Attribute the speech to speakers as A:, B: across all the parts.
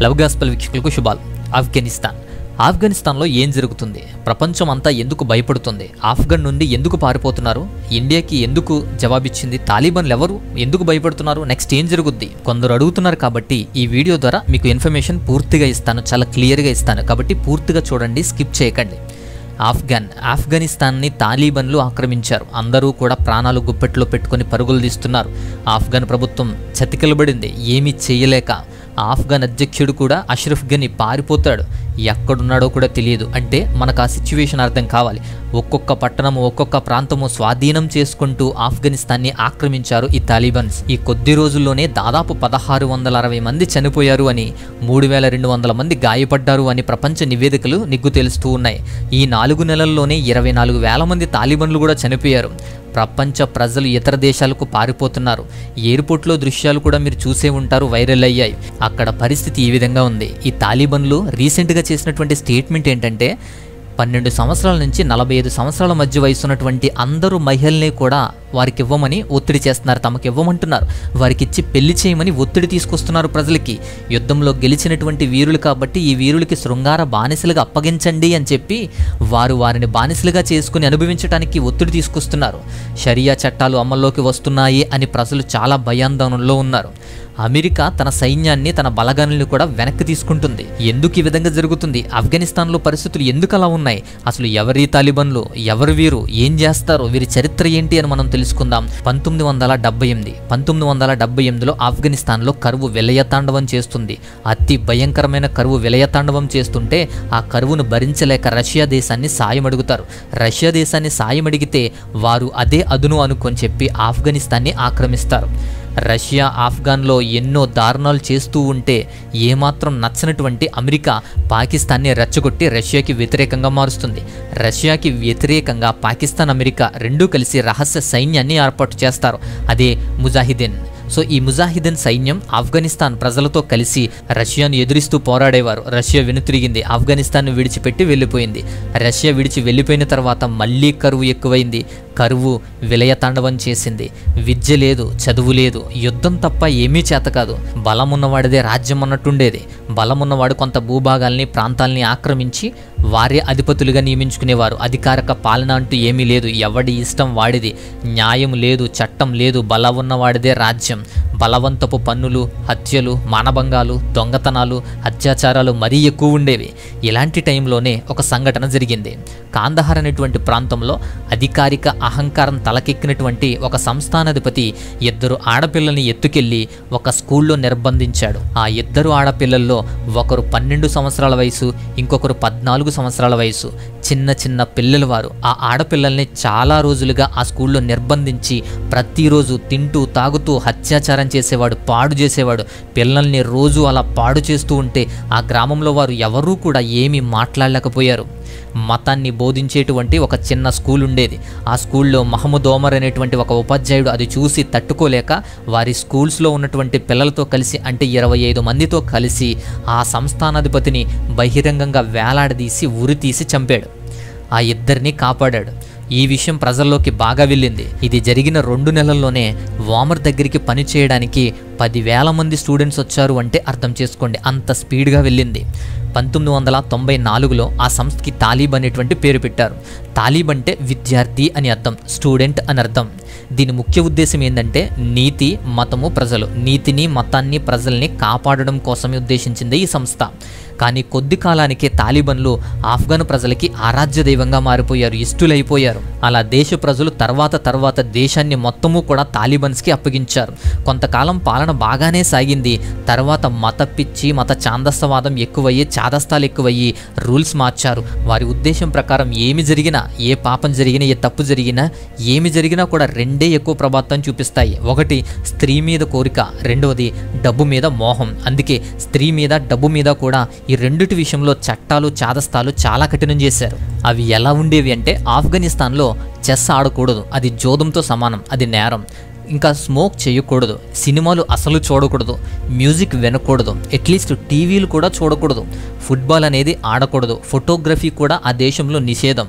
A: love gospel వీక్షకులకు శుభాలు ఆఫ్ఘనిస్తాన్ ఆఫ్ఘనిస్తాన్లో ఏం జరుగుతుంది ప్రపంచం అంతా ఎందుకు భయపడుతుంది ఆఫ్ఘన్ నుండి ఎందుకు పారిపోతున్నారు ఇండియాకి ఎందుకు జవాబిచ్చింది తాలిబాన్లు ఎవరు ఎందుకు భయపడుతున్నారు నెక్స్ట్ ఏం జరుగుద్ది కొందరు అడుగుతున్నారు కాబట్టి ఈ వీడియో ద్వారా మీకు ఇన్ఫర్మేషన్ పూర్తిగా ఇస్తాను చాలా క్లియర్గా ఇస్తాను కాబట్టి పూర్తిగా చూడండి స్కిప్ చేయకండి ఆఫ్ఘన్ ఆఫ్ఘనిస్తాన్ని తాలిబన్లు ఆక్రమించారు అందరూ కూడా ప్రాణాలు గుప్పెట్లో పెట్టుకొని పరుగులు తీస్తున్నారు ఆఫ్ఘన్ ప్రభుత్వం చతికిలబడింది ఏమీ చేయలేక ఆఫ్ఘన్ అధ్యక్షుడు కూడా అష్రఫ్ గని పారిపోతాడు ఎక్కడున్నాడో కూడా తెలియదు అంటే మనకు ఆ సిచ్యువేషన్ అర్థం కావాలి ఒక్కొక్క పట్టణము ఒక్కొక్క ప్రాంతము స్వాధీనం చేసుకుంటూ ఆఫ్ఘనిస్తాన్ని ఆక్రమించారు ఈ తాలిబాన్స్ ఈ కొద్ది రోజుల్లోనే దాదాపు పదహారు వందల అరవై మంది చనిపోయారు అని మూడు వేల రెండు వందల మంది గాయపడ్డారు అని ప్రపంచ నివేదికలు నిగ్గు తెలుస్తూ ఉన్నాయి ఈ నాలుగు నెలల్లోనే ఇరవై నాలుగు వేల మంది తాలిబన్లు కూడా చనిపోయారు ప్రపంచ ప్రజలు ఇతర దేశాలకు పారిపోతున్నారు ఎయిర్పోర్ట్లో దృశ్యాలు కూడా మీరు చూసే ఉంటారు వైరల్ అయ్యాయి అక్కడ పరిస్థితి ఈ విధంగా ఉంది ఈ తాలిబన్లు రీసెంట్గా చేసినటువంటి స్టేట్మెంట్ ఏంటంటే పన్నెండు సంవత్సరాల నుంచి నలభై ఐదు సంవత్సరాల మధ్య వయసు ఉన్నటువంటి అందరూ మహిళల్ని కూడా వారికి ఇవ్వమని ఒత్తిడి చేస్తున్నారు తమకు ఇవ్వమంటున్నారు వారికి ఇచ్చి పెళ్లి చేయమని ఒత్తిడి తీసుకొస్తున్నారు ప్రజలకి యుద్ధంలో గెలిచినటువంటి వీరులు కాబట్టి ఈ వీరులకి శృంగార బానిసలుగా అప్పగించండి అని చెప్పి వారు వారిని బానిసలుగా చేసుకుని అనుభవించడానికి ఒత్తిడి తీసుకొస్తున్నారు షరియా చట్టాలు అమల్లోకి వస్తున్నాయి అని ప్రజలు చాలా భయాందోళనలో ఉన్నారు అమెరికా తన సైన్యాన్ని తన బలగానుల్ని కూడా వెనక్కి తీసుకుంటుంది ఎందుకు ఈ విధంగా జరుగుతుంది ఆఫ్ఘనిస్తాన్లో పరిస్థితులు ఎందుకు అలా ఉన్నాయి అసలు ఎవరి తాలిబన్లు ఎవరు వీరు ఏం చేస్తారు వీరి చరిత్ర ఏంటి అని మనం తెలుసుకుందాం పంతొమ్మిది వందల డెబ్బై ఎనిమిది పంతొమ్మిది వందల డెబ్బై ఎనిమిదిలో ఆఫ్ఘనిస్తాన్లో కరువు విలయతాండవం చేస్తుంది అతి భయంకరమైన కరువు విలయతాండవం చేస్తుంటే ఆ కరువును భరించలేక రష్యా దేశాన్ని సాయం అడుగుతారు రష్యా దేశాన్ని సాయం అడిగితే వారు అదే అదును అనుకొని చెప్పి ఆఫ్ఘనిస్తాన్ని ఆక్రమిస్తారు రష్యా ఆఫ్ఘన్లో ఎన్నో దారుణాలు చేస్తూ ఉంటే ఏమాత్రం నచ్చనటువంటి అమెరికా పాకిస్తాన్ని రెచ్చగొట్టి రష్యాకి వ్యతిరేకంగా మారుస్తుంది రష్యాకి వ్యతిరేకంగా పాకిస్తాన్ అమెరికా రెండూ కలిసి రహస్య సైన్యాన్ని ఏర్పాటు చేస్తారు అదే ముజాహిదీన్ సో ఈ ముజాహిదీన్ సైన్యం ఆఫ్ఘనిస్తాన్ ప్రజలతో కలిసి రష్యాను ఎదురిస్తూ పోరాడేవారు రష్యా వెనుతిరిగింది ఆఫ్ఘనిస్తాన్ను విడిచిపెట్టి వెళ్ళిపోయింది రష్యా విడిచి వెళ్ళిపోయిన తర్వాత మళ్ళీ కరువు ఎక్కువైంది కరువు విలయతాండవం చేసింది విద్య లేదు చదువు లేదు యుద్ధం తప్ప ఏమీ చేత కాదు బలం ఉన్నవాడిదే రాజ్యం అన్నట్టుండేది బలం ఉన్నవాడు కొంత భూభాగాల్ని ప్రాంతాల్ని ఆక్రమించి వారే అధిపతులుగా నియమించుకునేవారు అధికారిక పాలన అంటూ ఏమీ లేదు ఎవడి ఇష్టం వాడిది న్యాయం లేదు చట్టం లేదు బలం ఉన్నవాడిదే రాజ్యం బలవంతపు పన్నులు హత్యలు మానభంగాలు దొంగతనాలు అత్యాచారాలు మరీ ఎక్కువ ఉండేవి ఇలాంటి టైంలోనే ఒక సంఘటన జరిగింది కాందహార్ అనేటువంటి ప్రాంతంలో అధికారిక అహంకారం తలకెక్కినటువంటి ఒక సంస్థానాధిపతి ఇద్దరు ఆడపిల్లల్ని ఎత్తుకెళ్లి ఒక స్కూల్లో నిర్బంధించాడు ఆ ఇద్దరు ఆడపిల్లల్లో ఒకరు పన్నెండు సంవత్సరాల వయసు ఇంకొకరు పద్నాలుగు సంవత్సరాల వయసు చిన్న చిన్న పిల్లల వారు ఆ ఆడపిల్లల్ని చాలా రోజులుగా ఆ స్కూల్లో నిర్బంధించి ప్రతిరోజు తింటూ తాగుతూ అత్యాచారం చేసేవాడు పాడు చేసేవాడు పిల్లల్ని రోజు అలా పాడు చేస్తూ ఉంటే ఆ గ్రామంలో వారు ఎవరూ కూడా ఏమీ మాట్లాడలేకపోయారు మతాన్ని బోధించేటువంటి ఒక చిన్న స్కూల్ ఉండేది ఆ స్కూల్లో మహమ్మద్ ఓమర్ అనేటువంటి ఒక ఉపాధ్యాయుడు అది చూసి తట్టుకోలేక వారి స్కూల్స్లో ఉన్నటువంటి పిల్లలతో కలిసి అంటే ఇరవై ఐదు మందితో కలిసి ఆ సంస్థానాధిపతిని బహిరంగంగా వేలాడదీసి ఉరి తీసి చంపాడు ఆ ఇద్దరిని కాపాడాడు ఈ విషయం ప్రజల్లోకి బాగా వెళ్ళింది ఇది జరిగిన రెండు నెలల్లోనే వామర్ దగ్గరికి పని చేయడానికి పదివేల మంది స్టూడెంట్స్ వచ్చారు అంటే అర్థం చేసుకోండి అంత స్పీడ్గా వెళ్ళింది పంతొమ్మిది వందల తొంభై నాలుగులో ఆ సంస్థకి తాలీబ్ అనేటువంటి పేరు పెట్టారు తాలీబ్ అంటే విద్యార్థి అని అర్థం స్టూడెంట్ అని అర్థం దీని ముఖ్య ఉద్దేశం ఏంటంటే నీతి మతము ప్రజలు నీతిని మతాన్ని ప్రజల్ని కాపాడడం కోసమే ఉద్దేశించింది ఈ సంస్థ కానీ కొద్ది కాలానికే తాలిబన్లు ఆఫ్ఘన్ ప్రజలకి ఆరాధ్య దైవంగా మారిపోయారు ఇష్టులైపోయారు అలా దేశ ప్రజలు తర్వాత తర్వాత దేశాన్ని మొత్తము కూడా తాలిబన్స్కి అప్పగించారు కొంతకాలం పాలన బాగానే సాగింది తర్వాత మత పిచ్చి మత ఛాందస్తవాదం ఎక్కువయ్యి చాదస్తాలు ఎక్కువయ్యి రూల్స్ మార్చారు వారి ఉద్దేశం ప్రకారం ఏమి జరిగినా ఏ పాపం జరిగినా ఏ తప్పు జరిగినా ఏమి జరిగినా కూడా రెండే ఎక్కువ ప్రభావం చూపిస్తాయి ఒకటి స్త్రీ మీద కోరిక రెండవది డబ్బు మీద మోహం అందుకే స్త్రీ మీద డబ్బు మీద కూడా ఈ రెండిటి విషయంలో చట్టాలు చాదస్తాలు చాలా కఠినం చేశారు అవి ఎలా ఉండేవి అంటే ఆఫ్ఘనిస్తాన్లో చెస్ ఆడకూడదు అది జోదంతో సమానం అది నేరం ఇంకా స్మోక్ చేయకూడదు సినిమాలు అసలు చూడకూడదు మ్యూజిక్ వినకూడదు అట్లీస్ట్ టీవీలు కూడా చూడకూడదు ఫుట్బాల్ అనేది ఆడకూడదు ఫోటోగ్రఫీ కూడా ఆ దేశంలో నిషేధం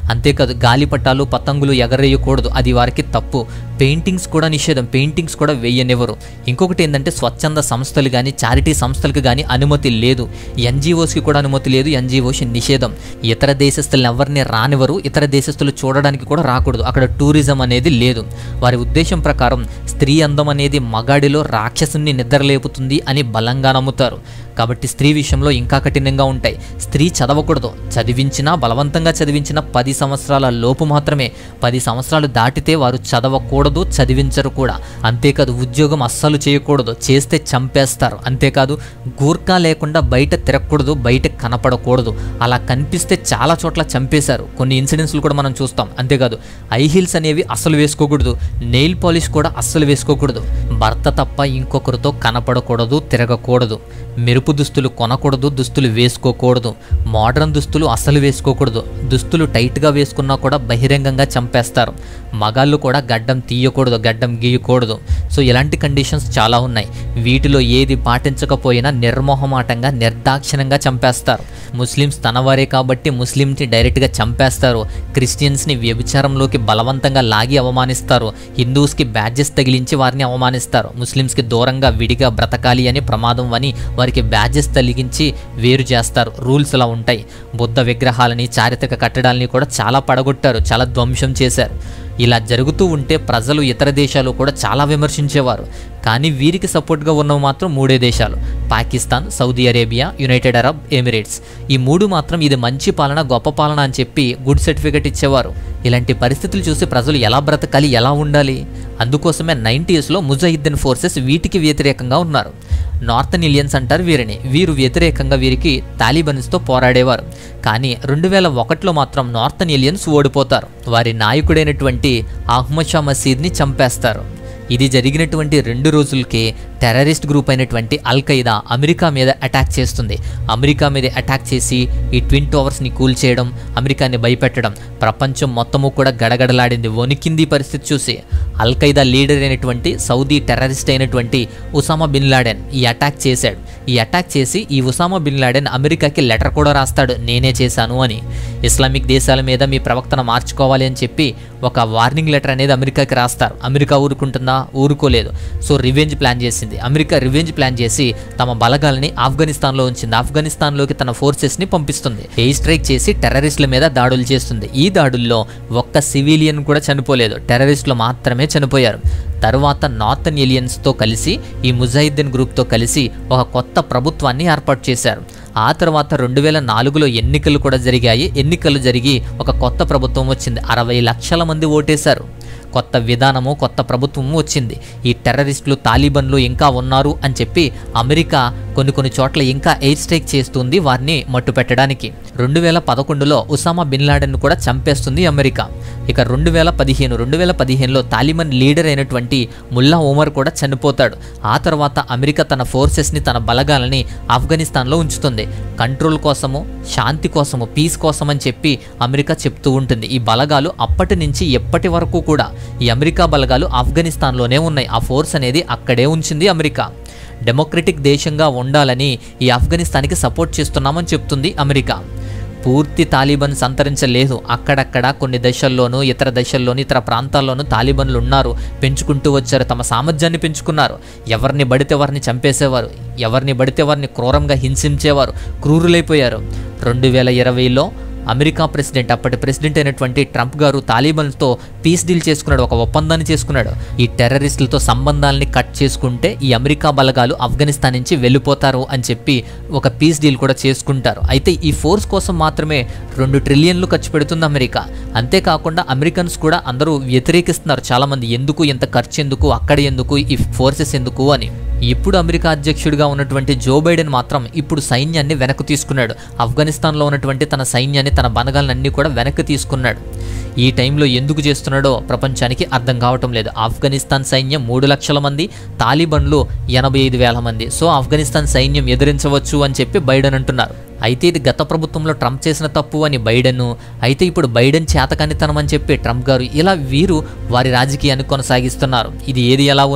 A: అంతేకాదు గాలిపటాలు పతంగులు ఎగరేయకూడదు అది వారికి తప్పు పెయింటింగ్స్ కూడా నిషేధం పెయింటింగ్స్ కూడా వేయనివ్వరు ఇంకొకటి ఏంటంటే స్వచ్ఛంద సంస్థలు కానీ చారిటీ సంస్థలకు కానీ అనుమతి లేదు ఎన్జిఓస్కి కూడా అనుమతి లేదు ఎన్జిఓస్ నిషేధం ఇతర దేశస్తులను ఎవరిని రానివ్వరు ఇతర దేశస్తులు చూడడానికి కూడా రాకూడదు అక్కడ టూరిజం అనేది లేదు వారి ఉద్దేశం ప్రకారం స్త్రీ అందం అనేది మగాడిలో రాక్షసుని నిద్రలేపుతుంది అని బలంగా నమ్ముతారు కాబట్టి స్త్రీ విషయంలో ఇంకా కఠినంగా ఉంటాయి స్త్రీ చదవకూడదు చదివించినా బలవంతంగా చదివించిన పది సంవత్సరాల లోపు మాత్రమే పది సంవత్సరాలు దాటితే వారు చదవకూడదు చదివించరు కూడా అంతేకాదు ఉద్యోగం అస్సలు చేయకూడదు చేస్తే చంపేస్తారు అంతేకాదు గూర్ఖా లేకుండా బయట తిరగకూడదు బయట కనపడకూడదు అలా కనిపిస్తే చాలా చోట్ల చంపేశారు కొన్ని ఇన్సిడెంట్స్లు కూడా మనం చూస్తాం అంతేకాదు ఐ హీల్స్ అనేవి అస్సలు వేసుకోకూడదు నెయిల్ పాలిష్ కూడా అస్సలు వేసుకోకూడదు భర్త తప్ప ఇంకొకరితో కనపడకూడదు తిరగకూడదు మెరుపు దుస్తులు కొనకూడదు దుస్తులు వేసుకోకూడదు మోడర్న్ దుస్తులు అస్సలు వేసుకోకూడదు దుస్తులు టైట్గా వేసుకున్నా కూడా బహిరంగంగా చంపేస్తారు మగాళ్ళు కూడా గడ్డం తీయకూడదు గడ్డం గీయకూడదు సో ఇలాంటి కండిషన్స్ చాలా ఉన్నాయి వీటిలో ఏది పాటించకపోయినా నిర్మోహమాటంగా నిర్దాక్షిణంగా చంపేస్తారు ముస్లిమ్స్ తనవారే కాబట్టి ముస్లింని డైరెక్ట్గా చంపేస్తారు క్రిస్టియన్స్ని వ్యభిచారంలోకి బలవంతంగా లాగి అవమానిస్తారు హిందూస్కి బ్యాడ్జెస్ తగిలించి వారిని అవమానిస్తారు ముస్లిమ్స్కి దూరంగా విడిగా బ్రతకాలి అని ప్రమాదం అని వారికి బ్యాడ్జెస్ తలిగించి వేరు చేస్తారు రూల్స్ అలా ఉంటాయి బుద్ధ విగ్రహాలని చారిత్రక కట్టడాలని కూడా చాలా పడగొట్టారు చాలా ధ్వంసం చేశారు ఇలా జరుగుతూ ఉంటే ప్రజలు ఇతర దేశాలు కూడా చాలా విమర్శించేవారు కానీ వీరికి సపోర్ట్గా ఉన్నవి మాత్రం మూడే దేశాలు Pakistan Saudi Arabia United Arab Emirates ఈ మూడు మాత్రం ఇది మంచి పాలన గొప్ప పాలన అని చెప్పి గుడ్ సర్టిఫికెట్ ఇచ్చేవారు ఇలాంటి పరిస్థితులు చూసి ప్రజలు ఎలా బ్రతకాలి ఎలా ఉండాలి అందుకోసమే నైంటీస్లో ముజాహిద్దీన్ ఫోర్సెస్ వీటికి వ్యతిరేకంగా ఉన్నారు నార్థన్ ఇండియన్స్ అంటారు వీరిని వీరు వ్యతిరేకంగా వీరికి తాలిబన్స్తో పోరాడేవారు కానీ రెండు వేల ఒకటిలో మాత్రం నార్థన్ ఇండియన్స్ ఓడిపోతారు వారి నాయకుడైనటువంటి అహ్మద్ షా మసీద్ని చంపేస్తారు ఇది జరిగినటువంటి రెండు రోజులకే టెర్రరిస్ట్ గ్రూప్ అయినటువంటి అల్ ఖైదా అమెరికా మీద అటాక్ చేస్తుంది అమెరికా మీద అటాక్ చేసి ఈ ట్విన్ టవర్స్ని కూల్చేయడం అమెరికాని భయపెట్టడం ప్రపంచం మొత్తము కూడా గడగడలాడింది వణికింది ఈ పరిస్థితి చూసి అల్ ఖైదా లీడర్ అయినటువంటి సౌదీ టెర్రరిస్ట్ అయినటువంటి ఉసామా బిన్ లాడెన్ ఈ అటాక్ చేశాడు ఈ అటాక్ చేసి ఈ ఉసామా బిన్ లాడెన్ అమెరికాకి లెటర్ కూడా రాస్తాడు నేనే చేశాను అని ఇస్లామిక్ దేశాల మీద మీ ప్రవక్తన మార్చుకోవాలి అని చెప్పి ఒక వార్నింగ్ లెటర్ అనేది అమెరికాకి రాస్తారు అమెరికా ఊరుకుంటుందా ఊరుకోలేదు సో రివెంజ్ ప్లాన్ చేసింది అమెరికా రివెంజ్ ప్లాన్ చేసి తమ బలగాల్ని ఆఫ్ఘనిస్తాన్లో ఉంచింది ఆఫ్ఘనిస్తాన్లోకి తన ఫోర్సెస్ని పంపిస్తుంది ఎయిర్ స్ట్రైక్ చేసి టెర్రరిస్టుల మీద దాడులు చేస్తుంది ఈ దాడుల్లో ఒక్క సివిలియన్ కూడా చనిపోలేదు టెర్రరిస్టులు మాత్రమే చనిపోయారు తర్వాత నార్థన్ ఏలియన్స్తో కలిసి ఈ ముజాహిద్దీన్ గ్రూప్తో కలిసి ఒక కొత్త ప్రభుత్వాన్ని ఏర్పాటు చేశారు ఆ తర్వాత రెండు వేల నాలుగులో ఎన్నికలు కూడా జరిగాయి ఎన్నికలు జరిగి ఒక కొత్త ప్రభుత్వం వచ్చింది అరవై లక్షల మంది ఓటేశారు కొత్త విధానము కొత్త ప్రభుత్వము వచ్చింది ఈ టెర్రరిస్టులు తాలిబన్లు ఇంకా ఉన్నారు అని చెప్పి అమెరికా కొన్ని కొన్ని చోట్ల ఇంకా ఎయిర్ స్ట్రైక్ చేస్తుంది వారిని మట్టు పెట్టడానికి రెండు వేల పదకొండులో ఉసామా బిన్ లాడెన్ కూడా చంపేస్తుంది అమెరికా ఇక రెండు వేల పదిహేను రెండు వేల పదిహేనులో తాలిబన్ లీడర్ అయినటువంటి ముల్లా ఉమర్ కూడా చనిపోతాడు ఆ తర్వాత అమెరికా తన ఫోర్సెస్ని తన బలగాలని ఆఫ్ఘనిస్తాన్లో ఉంచుతుంది కంట్రోల్ కోసము శాంతి కోసము పీస్ కోసం అని చెప్పి అమెరికా చెప్తూ ఉంటుంది ఈ బలగాలు అప్పటి నుంచి ఎప్పటి వరకు కూడా ఈ అమెరికా బలగాలు ఆఫ్ఘనిస్తాన్లోనే ఉన్నాయి ఆ ఫోర్స్ అనేది అక్కడే ఉంచింది అమెరికా డెమోక్రటిక్ దేశంగా ఉండాలని ఈ ఆఫ్ఘనిస్తాన్కి సపోర్ట్ చేస్తున్నామని చెప్తుంది అమెరికా పూర్తి తాలిబన్ సంతరించలేదు అక్కడక్కడ కొన్ని దశల్లోనూ ఇతర దశల్లోనూ ఇతర ప్రాంతాల్లోనూ తాలిబన్లు ఉన్నారు పెంచుకుంటూ వచ్చారు తమ సామర్థ్యాన్ని పెంచుకున్నారు ఎవరిని బడితే వారిని చంపేసేవారు ఎవరిని బడితే వారిని క్రూరంగా హింసించేవారు క్రూరులైపోయారు రెండు వేల ఇరవైలో అమెరికా ప్రెసిడెంట్ అప్పటి ప్రెసిడెంట్ అయినటువంటి ట్రంప్ గారు తాలిబన్తో పీస్ డీల్ చేసుకున్నాడు ఒక ఒప్పందాన్ని చేసుకున్నాడు ఈ టెర్రరిస్టులతో సంబంధాలని కట్ చేసుకుంటే ఈ అమెరికా బలగాలు ఆఫ్ఘనిస్తాన్ నుంచి వెళ్ళిపోతారు అని చెప్పి ఒక పీస్ డీల్ కూడా చేసుకుంటారు అయితే ఈ ఫోర్స్ కోసం మాత్రమే రెండు ట్రిలియన్లు ఖర్చు పెడుతుంది అమెరికా అంతేకాకుండా అమెరికన్స్ కూడా అందరూ వ్యతిరేకిస్తున్నారు చాలామంది ఎందుకు ఇంత ఖర్చు ఎందుకు అక్కడ ఎందుకు ఈ ఫోర్సెస్ ఎందుకు అని ఇప్పుడు అమెరికా అధ్యక్షుడిగా ఉన్నటువంటి జో బైడెన్ మాత్రం ఇప్పుడు సైన్యాన్ని వెనక్కి తీసుకున్నాడు ఆఫ్ఘనిస్తాన్లో ఉన్నటువంటి తన సైన్యాన్ని తన బనగాలన్నీ కూడా వెనక్కి తీసుకున్నాడు ఈ టైంలో ఎందుకు చేస్తున్నాడో ప్రపంచానికి అర్థం కావటం లేదు ఆఫ్ఘనిస్తాన్ సైన్యం మూడు లక్షల మంది తాలిబన్లు ఎనభై ఐదు వేల మంది సో ఆఫ్ఘనిస్తాన్ సైన్యం ఎదిరించవచ్చు అని చెప్పి బైడెన్ అంటున్నారు అయితే ఇది గత ప్రభుత్వంలో ట్రంప్ చేసిన తప్పు అని బైడెన్ అయితే ఇప్పుడు బైడెన్ చేతకానితనం అని చెప్పి ట్రంప్ గారు ఇలా వీరు వారి రాజకీయాన్ని కొనసాగిస్తున్నారు ఇది ఏది ఎలా ఉన్నా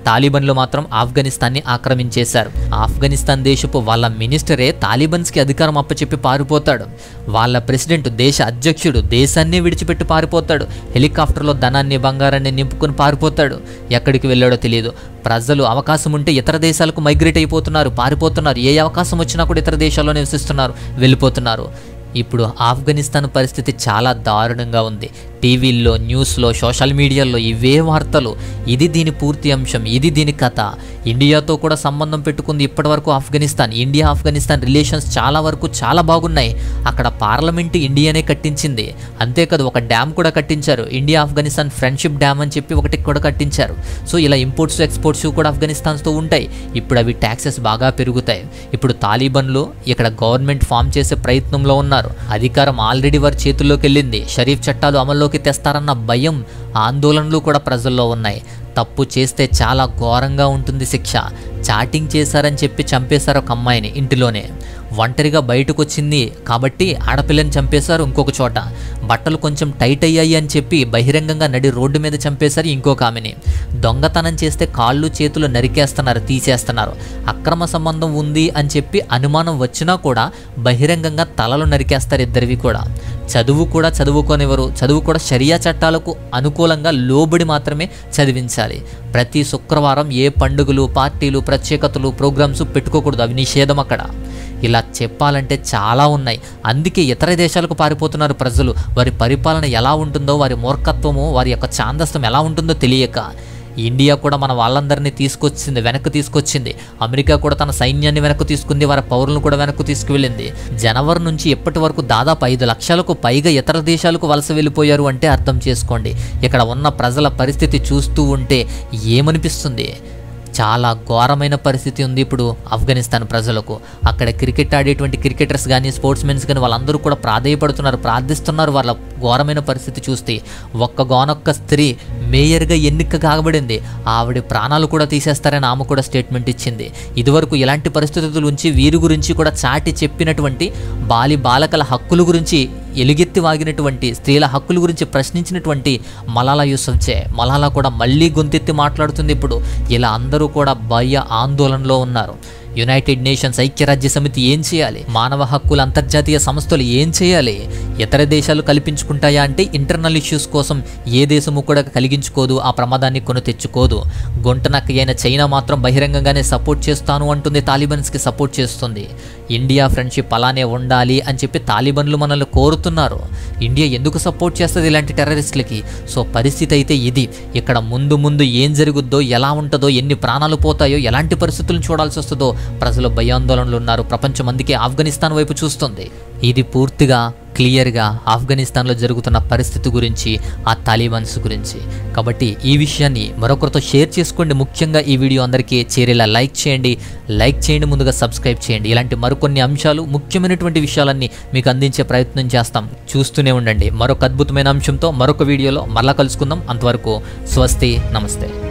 A: తాలిబన్లు మాత్రం ఆఫ్ఘనిస్తాన్ని ఆక్రమించేశారు ఆఫ్ఘనిస్తాన్ దేశపు వాళ్ళ మినిస్టరే తాలిబన్స్కి అధికారం అప్పచెప్పి పారిపోతాడు వాళ్ళ ప్రెసిడెంట్ దేశ అధ్యక్షుడు దేశాన్ని విడిచిపెట్టి పారిపోతాడు హెలికాప్టర్లో ధనాన్ని బంగారాన్ని నింపుకొని పారిపోతాడు ఎక్కడికి వెళ్ళాడో తెలియదు ప్రజలు అవకాశం ఉంటే ఇతర దేశాలకు మైగ్రేట్ అయిపోతున్నారు పారిపోతున్నారు ఏ అవకాశం వచ్చినా కూడా ఇతర దేశాల్లో నివసిస్తున్నారు వెళ్ళిపోతున్నారు ఇప్పుడు ఆఫ్ఘనిస్తాన్ పరిస్థితి చాలా దారుణంగా ఉంది టీవీల్లో న్యూస్లో సోషల్ మీడియాలో ఇవే వార్తలు ఇది దీని పూర్తి అంశం ఇది దీని కథ ఇండియాతో కూడా సంబంధం పెట్టుకుంది ఇప్పటివరకు ఆఫ్ఘనిస్తాన్ ఇండియా ఆఫ్ఘనిస్తాన్ రిలేషన్స్ చాలా వరకు చాలా బాగున్నాయి అక్కడ పార్లమెంట్ ఇండియానే కట్టించింది అంతేకాదు ఒక డ్యామ్ కూడా కట్టించారు ఇండియా ఆఫ్ఘనిస్తాన్ ఫ్రెండ్షిప్ డ్యామ్ అని చెప్పి ఒకటి కూడా కట్టించారు సో ఇలా ఇంపోర్ట్స్ ఎక్స్పోర్ట్స్ కూడా ఆఫ్ఘనిస్తాన్తో ఉంటాయి ఇప్పుడు అవి ట్యాక్సెస్ బాగా పెరుగుతాయి ఇప్పుడు తాలిబన్లు ఇక్కడ గవర్నమెంట్ ఫామ్ చేసే ప్రయత్నంలో ఉన్నారు అధికారం ఆల్రెడీ వారి చేతుల్లోకి వెళ్ళింది షరీఫ్ చట్టాలు అమల్లోకి తెస్తారన్న భయం ఆందోళనలు కూడా ప్రజల్లో ఉన్నాయి తప్పు చేస్తే చాలా ఘోరంగా ఉంటుంది శిక్ష చాటింగ్ చేశారని చెప్పి చంపేశారు ఒక అమ్మాయిని ఇంటిలోనే ఒంటరిగా బయటకు వచ్చింది కాబట్టి ఆడపిల్లని చంపేశారు ఇంకొక చోట బట్టలు కొంచెం టైట్ అయ్యాయి అని చెప్పి బహిరంగంగా నడి రోడ్డు మీద చంపేశారు ఇంకొక ఆమెని దొంగతనం చేస్తే కాళ్ళు చేతులు నరికేస్తున్నారు తీసేస్తున్నారు అక్రమ సంబంధం ఉంది అని చెప్పి అనుమానం వచ్చినా కూడా బహిరంగంగా తలలు నరికేస్తారు ఇద్దరివి కూడా చదువు కూడా చదువుకోనివ్వరు చదువు కూడా షరియా చట్టాలకు అనుకూలంగా లోబడి మాత్రమే చదివించాలి ప్రతి శుక్రవారం ఏ పండుగలు పార్టీలు ప్రత్యేకతలు ప్రోగ్రామ్స్ పెట్టుకోకూడదు అవి నిషేధం అక్కడ ఇలా చెప్పాలంటే చాలా ఉన్నాయి అందుకే ఇతర దేశాలకు పారిపోతున్నారు ప్రజలు వారి పరిపాలన ఎలా ఉంటుందో వారి మూర్ఖత్వము వారి యొక్క ఛాందస్తం ఎలా ఉంటుందో తెలియక ఇండియా కూడా మన వాళ్ళందరినీ తీసుకొచ్చింది వెనక్కి తీసుకొచ్చింది అమెరికా కూడా తన సైన్యాన్ని వెనక్కి తీసుకుంది వారి పౌరులను కూడా వెనక్కి తీసుకువెళ్ళింది జనవరి నుంచి ఇప్పటి వరకు దాదాపు ఐదు లక్షలకు పైగా ఇతర దేశాలకు వలస వెళ్ళిపోయారు అంటే అర్థం చేసుకోండి ఇక్కడ ఉన్న ప్రజల పరిస్థితి చూస్తూ ఉంటే ఏమనిపిస్తుంది చాలా ఘోరమైన పరిస్థితి ఉంది ఇప్పుడు ఆఫ్ఘనిస్తాన్ ప్రజలకు అక్కడ క్రికెట్ ఆడేటువంటి క్రికెటర్స్ కానీ స్పోర్ట్స్ మెన్స్ కానీ వాళ్ళందరూ కూడా ప్రాధేయపడుతున్నారు ప్రార్థిస్తున్నారు వాళ్ళ ఘోరమైన పరిస్థితి చూస్తే ఒక్క గోనొక్క స్త్రీ మేయర్గా ఎన్నిక కాగబడింది ఆవిడ ప్రాణాలు కూడా తీసేస్తారని ఆమె కూడా స్టేట్మెంట్ ఇచ్చింది ఇదివరకు ఇలాంటి పరిస్థితుల నుంచి వీరి గురించి కూడా చాటి చెప్పినటువంటి బాలి బాలకల హక్కుల గురించి ఎలుగెత్తి వాగినటువంటి స్త్రీల హక్కుల గురించి ప్రశ్నించినటువంటి మలాలా యూసఫ్జే మలాలా కూడా మళ్ళీ గొంతెత్తి మాట్లాడుతుంది ఇప్పుడు ఇలా అందరూ కూడా భయ ఆందోళనలో ఉన్నారు యునైటెడ్ నేషన్స్ ఐక్యరాజ్య సమితి ఏం చేయాలి మానవ హక్కుల అంతర్జాతీయ సంస్థలు ఏం చేయాలి ఇతర దేశాలు కల్పించుకుంటాయా అంటే ఇంటర్నల్ ఇష్యూస్ కోసం ఏ దేశము కూడా కలిగించుకోదు ఆ ప్రమాదాన్ని కొని తెచ్చుకోదు గుంటనక్క అయిన చైనా మాత్రం బహిరంగంగానే సపోర్ట్ చేస్తాను అంటుంది తాలిబన్స్కి సపోర్ట్ చేస్తుంది ఇండియా ఫ్రెండ్షిప్ అలానే ఉండాలి అని చెప్పి తాలిబన్లు మనల్ని కోరుతున్నారు ఇండియా ఎందుకు సపోర్ట్ చేస్తుంది ఇలాంటి టెర్రరిస్టులకి సో పరిస్థితి అయితే ఇది ఇక్కడ ముందు ముందు ఏం జరుగుద్దో ఎలా ఉంటుందో ఎన్ని ప్రాణాలు పోతాయో ఎలాంటి పరిస్థితులను చూడాల్సి వస్తుందో ప్రజలు భయాందోళనలు ఉన్నారు ప్రపంచం అందుకే ఆఫ్ఘనిస్తాన్ వైపు చూస్తుంది ఇది పూర్తిగా క్లియర్గా ఆఫ్ఘనిస్తాన్లో జరుగుతున్న పరిస్థితి గురించి ఆ తాలిబాన్స్ గురించి కాబట్టి ఈ విషయాన్ని మరొకరితో షేర్ చేసుకోండి ముఖ్యంగా ఈ వీడియో అందరికీ చేరేలా లైక్ చేయండి లైక్ చేయండి ముందుగా సబ్స్క్రైబ్ చేయండి ఇలాంటి మరికొన్ని అంశాలు ముఖ్యమైనటువంటి విషయాలన్నీ మీకు అందించే ప్రయత్నం చేస్తాం చూస్తూనే ఉండండి మరొక అద్భుతమైన అంశంతో మరొక వీడియోలో మరలా కలుసుకుందాం అంతవరకు స్వస్తి నమస్తే